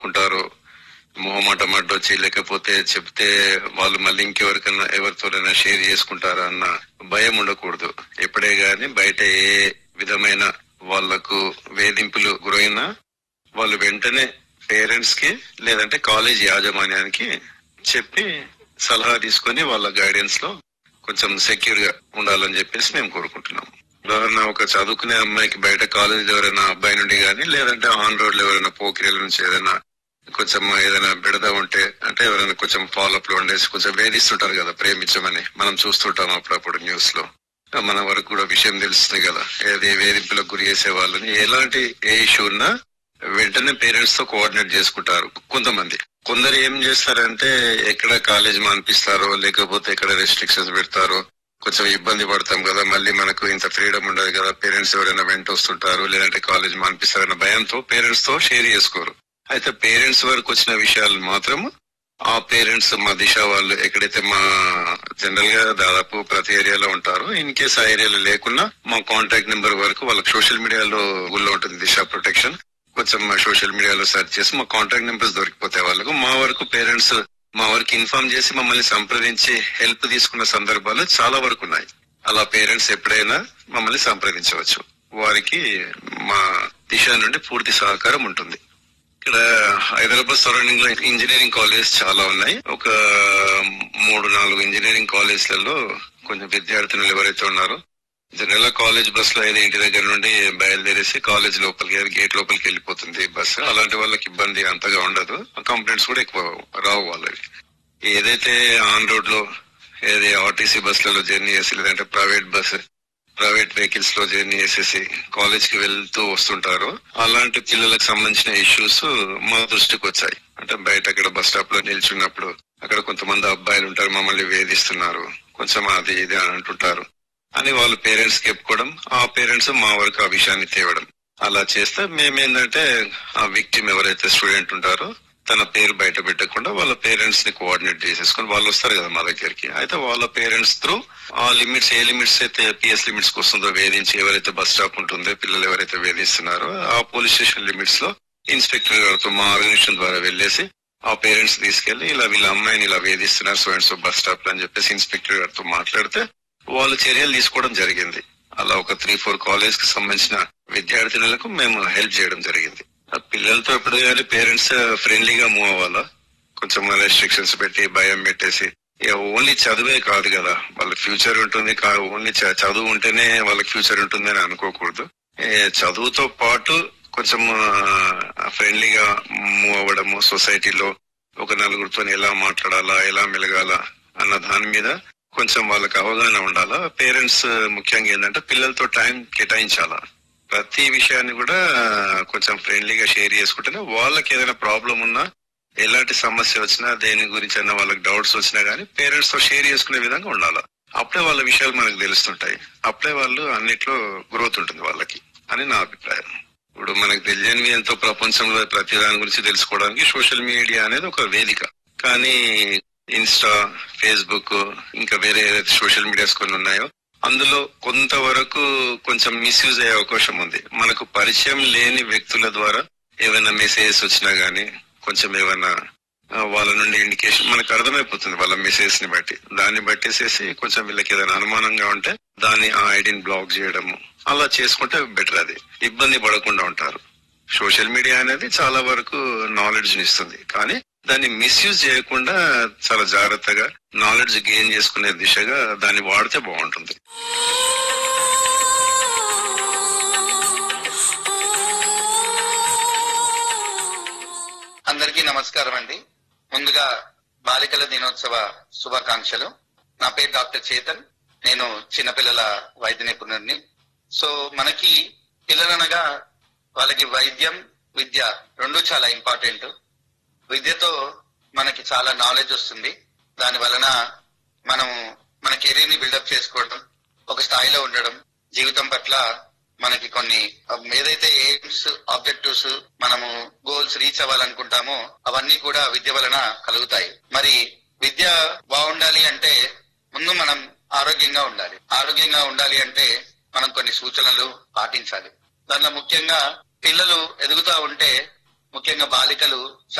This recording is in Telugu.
ఉంటారో మొహమాట వచ్చి లేకపోతే చెప్తే వాళ్ళు మళ్ళీ ఇంకెవరికైనా ఎవరితోనైనా షేర్ చేసుకుంటారా అన్న భయం ఉండకూడదు ఎప్పుడే గాని బయట ఏ విధమైన వాళ్లకు వేధింపులు గురైనా వాళ్ళు వెంటనే పేరెంట్స్ కి లేదంటే కాలేజ్ యాజమాన్యానికి చెప్పి సలహా తీసుకొని వాళ్ళ గైడెన్స్ లో కొంచెం సెక్యూర్ గా ఉండాలని చెప్పేసి మేము కోరుకుంటున్నాం ఉదాహరణ ఒక చదువుకునే అమ్మాయికి బయట కాలేజీలో ఎవరైనా అబ్బాయి నుండి గానీ లేదంటే ఆన్ రోడ్ లో ఎవరైనా పోకిరీల నుంచి ఏదైనా కొంచెం ఏదైనా బిడద ఉంటే అంటే ఎవరైనా కొంచెం ఫాలోఅప్ లో ఉండేసి కొంచెం వేధిస్తుంటారు కదా ప్రేమించమని మనం చూస్తుంటాం అప్పుడప్పుడు న్యూస్ లో మన వరకు కూడా విషయం తెలుస్తుంది కదా ఏది వేధింపులకు గురి చేసే వాళ్ళని ఎలాంటి ఏ ఇష్యూ ఉన్నా వెంటనే పేరెంట్స్ తో కోఆర్డినేట్ చేసుకుంటారు కొంతమంది కొందరు ఏం చేస్తారంటే ఎక్కడ కాలేజ్ మానిపిస్తారో లేకపోతే ఎక్కడ రెస్ట్రిక్షన్స్ పెడతారో కొంచెం ఇబ్బంది పడతాం కదా మళ్ళీ మనకు ఇంత ఫ్రీడమ్ ఉండదు కదా పేరెంట్స్ ఎవరైనా వెంట వస్తుంటారు లేదంటే కాలేజ్ మానిపిస్తారన్న భయంతో పేరెంట్స్ తో షేర్ చేసుకోరు అయితే పేరెంట్స్ వరకు వచ్చిన విషయాలు మాత్రం ఆ పేరెంట్స్ మా దిశ వాళ్ళు ఎక్కడైతే మా జనరల్ గా దాదాపు ప్రతి ఏరియాలో ఉంటారో ఇన్ కేస్ ఆ ఏరియాలో లేకున్నా మా కాంటాక్ట్ నెంబర్ వరకు వాళ్ళకి సోషల్ మీడియాలో ఊళ్ళో ఉంటుంది దిశ ప్రొటెక్షన్ కొంచెం సోషల్ మీడియాలో సెర్చ్ చేసి మా కాంటాక్ట్ నెంబర్స్ దొరికిపోతాయి వాళ్ళకు మా వరకు పేరెంట్స్ మా వరకు ఇన్ఫార్మ్ చేసి మమ్మల్ని సంప్రదించి హెల్ప్ తీసుకున్న సందర్భాలు చాలా వరకు ఉన్నాయి అలా పేరెంట్స్ ఎప్పుడైనా మమ్మల్ని సంప్రదించవచ్చు వారికి మా దిశ నుండి పూర్తి సహకారం ఉంటుంది ఇక్కడ హైదరాబాద్ సరౌండింగ్ లో ఇంజనీరింగ్ కాలేజ్ చాలా ఉన్నాయి ఒక మూడు నాలుగు ఇంజనీరింగ్ కాలేజ్లలో కొంచెం విద్యార్థినులు ఎవరైతే ఉన్నారో జనరల్ కాలేజ్ బస్ లో అయితే ఇంటి దగ్గర నుండి బయలుదేరేసి కాలేజ్ లోపలికి గేట్ లోపలికి వెళ్ళిపోతుంది బస్సు అలాంటి వాళ్ళకి ఇబ్బంది అంతగా ఉండదు కంప్లైంట్స్ కూడా ఎక్కువ రావు వాళ్ళకి ఏదైతే ఆన్ రోడ్ లో ఏది ఆర్టీసీ బస్సులలో జర్నీ చేసి లేదంటే ప్రైవేట్ బస్ ప్రైవేట్ వెహికల్స్ లో జర్నీ చేసేసి కాలేజ్ కి వెళ్తూ వస్తుంటారు అలాంటి పిల్లలకు సంబంధించిన ఇష్యూస్ మా దృష్టికి వచ్చాయి అంటే బయట అక్కడ బస్ స్టాప్ లో నిల్చున్నప్పుడు అక్కడ కొంతమంది అబ్బాయిలు ఉంటారు మమ్మల్ని వేధిస్తున్నారు కొంచెం అది ఇది అని అంటుంటారు అని వాళ్ళ పేరెంట్స్ కి చెప్పుకోవడం ఆ పేరెంట్స్ మా వరకు ఆ విషయాన్ని తేవడం అలా చేస్తే మేమేందంటే ఆ విక్టిమ్ ఎవరైతే స్టూడెంట్ ఉంటారో తన పేరు బయట పెట్టకుండా వాళ్ళ పేరెంట్స్ ని కోఆర్డినేట్ చేసేసుకొని వాళ్ళు వస్తారు కదా మా దగ్గరికి అయితే వాళ్ళ పేరెంట్స్ త్రూ ఆ లిమిట్స్ ఏ లిమిట్స్ అయితే పిఎస్ లిమిట్స్ వస్తుందో వేధించి ఎవరైతే బస్ స్టాప్ ఉంటుందో పిల్లలు ఎవరైతే వేధిస్తున్నారో ఆ పోలీస్ స్టేషన్ లిమిట్స్ లో ఇన్స్పెక్టర్ గారితో మా ఆర్గనైజేషన్ ద్వారా వెళ్ళేసి ఆ పేరెంట్స్ తీసుకెళ్లి ఇలా వీళ్ళ అమ్మాయిని ఇలా వేధిస్తున్నారు so and so bus stop లో అని చెప్పేసి ఇన్స్పెక్టర్ గారితో మాట్లాడితే వాళ్ళు చర్యలు తీసుకోవడం జరిగింది అలా ఒక త్రీ ఫోర్ కాలేజ్ కి సంబంధించిన విద్యార్థినులకు మేము హెల్ప్ చేయడం జరిగింది ఆ పిల్లలతో ఎప్పుడు కానీ పేరెంట్స్ ఫ్రెండ్లీగా మూవ్ అవ్వాలా కొంచెం రెస్ట్రిక్షన్స్ పెట్టి భయం పెట్టేసి ఇక ఓన్లీ చదువే కాదు కదా వాళ్ళ ఫ్యూచర్ ఉంటుంది ఓన్లీ చదువు ఉంటేనే వాళ్ళకి ఫ్యూచర్ ఉంటుంది అని అనుకోకూడదు ఏ చదువుతో పాటు కొంచెం ఫ్రెండ్లీగా మూవ్ అవ్వడము సొసైటీలో ఒక నలుగురితో ఎలా మాట్లాడాలా ఎలా మెలగాల అన్న దాని మీద కొంచెం వాళ్ళకి అవగాహన ఉండాలా పేరెంట్స్ ముఖ్యంగా ఏంటంటే పిల్లలతో టైం కేటాయించాలా ప్రతి విషయాన్ని కూడా కొంచెం ఫ్రెండ్లీగా షేర్ చేసుకుంటేనే వాళ్ళకి ఏదైనా ప్రాబ్లం ఉన్నా ఎలాంటి సమస్య వచ్చినా దేని గురించి అయినా వాళ్ళకి డౌట్స్ వచ్చినా గానీ పేరెంట్స్ తో షేర్ చేసుకునే విధంగా ఉండాలి అప్పుడే వాళ్ళ విషయాలు మనకు తెలుస్తుంటాయి అప్పుడే వాళ్ళు అన్నిట్లో గ్రోత్ ఉంటుంది వాళ్ళకి అని నా అభిప్రాయం ఇప్పుడు మనకు తెలియనివి ఎంతో ప్రపంచంలో ప్రతి దాని గురించి తెలుసుకోవడానికి సోషల్ మీడియా అనేది ఒక వేదిక కానీ ఇన్స్టా ఫేస్బుక్ ఇంకా వేరే సోషల్ మీడియాస్ కొన్ని ఉన్నాయో అందులో కొంతవరకు కొంచెం మిస్యూజ్ అయ్యే అవకాశం ఉంది మనకు పరిచయం లేని వ్యక్తుల ద్వారా ఏమైనా మెసేజెస్ వచ్చినా గానీ కొంచెం ఏమైనా వాళ్ళ నుండి ఇండికేషన్ మనకు అర్థమైపోతుంది వాళ్ళ మెసేజ్ ని బట్టి దాన్ని బట్టేసేసి కొంచెం వీళ్ళకి ఏదైనా అనుమానంగా ఉంటే దాన్ని ఆ ఐడిని బ్లాక్ చేయడము అలా చేసుకుంటే బెటర్ అది ఇబ్బంది పడకుండా ఉంటారు సోషల్ మీడియా అనేది చాలా వరకు నాలెడ్జ్ ఇస్తుంది కానీ దాన్ని మిస్యూజ్ చేయకుండా చాలా జాగ్రత్తగా నాలెడ్జ్ గెయిన్ చేసుకునే దిశగా దాన్ని వాడితే బాగుంటుంది అందరికీ నమస్కారం అండి ముందుగా బాలికల దినోత్సవ శుభాకాంక్షలు నా పేరు డాక్టర్ చేతన్ నేను చిన్నపిల్లల వైద్య నిపుణుడిని సో మనకి పిల్లలనగా వాళ్ళకి వైద్యం విద్య రెండు చాలా ఇంపార్టెంట్ విద్యతో మనకి చాలా నాలెడ్జ్ వస్తుంది దాని వలన మనం మన కెరీర్ ని బిల్డప్ చేసుకోవడం ఒక స్థాయిలో ఉండడం జీవితం పట్ల మనకి కొన్ని ఏదైతే ఎయిమ్స్ ఆబ్జెక్టివ్స్ మనము గోల్స్ రీచ్ అవ్వాలనుకుంటామో అవన్నీ కూడా విద్య వలన కలుగుతాయి మరి విద్య బాగుండాలి అంటే ముందు మనం ఆరోగ్యంగా ఉండాలి ఆరోగ్యంగా ఉండాలి అంటే మనం కొన్ని సూచనలు పాటించాలి దానిలో ముఖ్యంగా పిల్లలు ఎదుగుతా ఉంటే ముఖ్యంగా బాలికలు